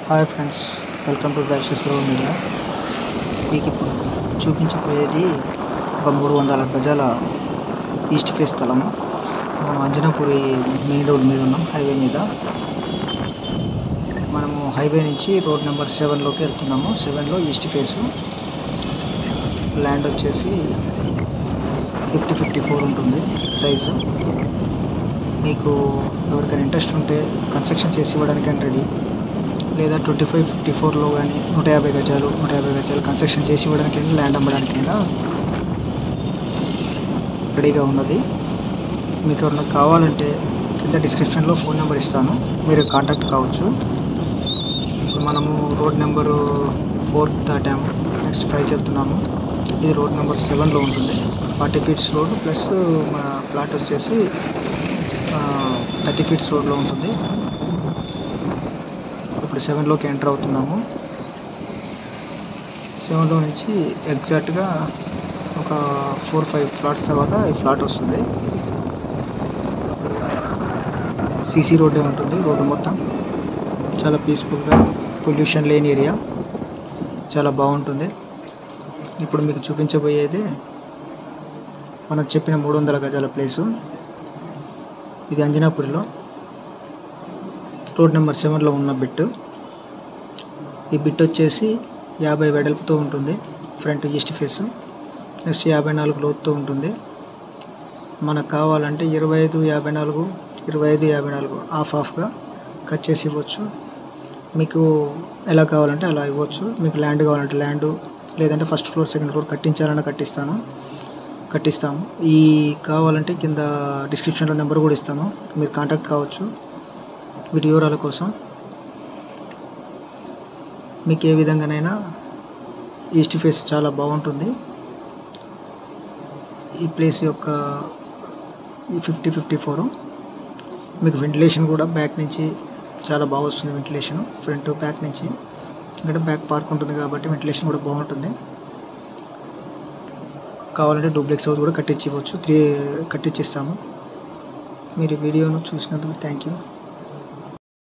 hi friends welcome to దర్శశ్రవ media మీకు ఇప్పుడు చూపించబోయేది ఒక మూడు వందల గజాల ఈస్ట్ ఫేస్ స్థలము మనం అంజనాపురి మెయిన్ రోడ్ మీద ఉన్నాం హైవే మీద మనము హైవే నుంచి రోడ్ నెంబర్ సెవెన్లోకి వెళ్తున్నాము సెవెన్లో ఈస్ట్ ఫేసు ల్యాండ్ వచ్చేసి ఫిఫ్టీ ఫిఫ్టీ ఫోర్ ఉంటుంది సైజు మీకు ఎవరికైనా ఇంట్రెస్ట్ ఉంటే కన్స్ట్రక్షన్ చేసి ఇవ్వడానికి అని రెడీ లేదా ట్వంటీ ఫైవ్ ఫిఫ్టీ ఫోర్లో కానీ నూట యాభై గజాలు నూట యాభై గజాలు కన్స్ట్రక్షన్ చేసి ఇవ్వడానికి అయినా ల్యాండ్ అమ్మడానికి అయినా రెడీగా ఉన్నది మీకు ఎవరైనా కావాలంటే కింద డిస్క్రిప్షన్లో ఫోన్ నెంబర్ ఇస్తాను మీరు కాంటాక్ట్ కావచ్చు ఇప్పుడు మనము రోడ్ నెంబరు ఫోర్ దాటాము నెక్స్ట్ ఫైవ్కి వెళ్తున్నాము ఇది రోడ్ నెంబర్ సెవెన్లో ఉంటుంది ఫార్టీ ఫీట్స్ రోడ్ ప్లస్ మన ప్లాట్ వచ్చేసి థర్టీ ఫీట్స్ రోడ్లో ఉంటుంది ఇప్పుడు సెవెన్లోకి ఎంటర్ అవుతున్నాము సెవెన్లో నుంచి ఎగ్జాక్ట్గా ఒక ఫోర్ ఫైవ్ ఫ్లాట్స్ తర్వాత ఈ ఫ్లాట్ వస్తుంది సీసీ రోడ్డే ఉంటుంది రోడ్డు మొత్తం చాలా పీస్ఫుల్గా పొల్యూషన్ లేని ఏరియా చాలా బాగుంటుంది ఇప్పుడు మీకు చూపించబోయేది మనం చెప్పిన మూడు వందల గజాల ప్లేసు ఇది అంజనాపురిలో రోడ్ నెంబర్ సెవెన్లో ఉన్న బిట్ ఈ బిట్ వచ్చేసి యాభై వెడల్పుతో ఉంటుంది ఫ్రంట్ ఈస్ట్ ఫేస్ నెక్స్ట్ యాభై నాలుగు లోతుతో ఉంటుంది మనకు కావాలంటే ఇరవై ఐదు యాభై నాలుగు ఇరవై ఐదు యాభై నాలుగు హాఫ్ హాఫ్గా కట్ చేసి ఇవ్వచ్చు మీకు ఎలా కావాలంటే అలా ఇవ్వచ్చు మీకు ల్యాండ్ కావాలంటే ల్యాండ్ లేదంటే ఫస్ట్ ఫ్లోర్ సెకండ్ ఫ్లోర్ కట్టించాలన్నా కట్టిస్తాను కట్టిస్తాము ఈ కావాలంటే కింద డిస్క్రిప్షన్లో నెంబర్ కూడా ఇస్తాము మీరు కాంటాక్ట్ కావచ్చు వీటి వివరాల కోసం మీకు ఏ విధంగానైనా ఈస్ట్ ఫేస్ చాలా బాగుంటుంది ఈ ప్లేస్ యొక్క ఈ ఫిఫ్టీ ఫిఫ్టీ ఫోర్ మీకు వెంటిలేషన్ కూడా బ్యాక్ నుంచి చాలా బాగా వస్తుంది వెంటిలేషన్ ఫ్రంట్ బ్యాక్ నుంచి ఎందుకంటే బ్యాక్ పార్క్ ఉంటుంది కాబట్టి వెంటిలేషన్ కూడా బాగుంటుంది కావాలంటే డూప్లెక్స్ హౌస్ కూడా కట్టించి ఇవ్వచ్చు త్రీ కట్టించిస్తాము మీరు వీడియోను చూసినందుకు థ్యాంక్ యూ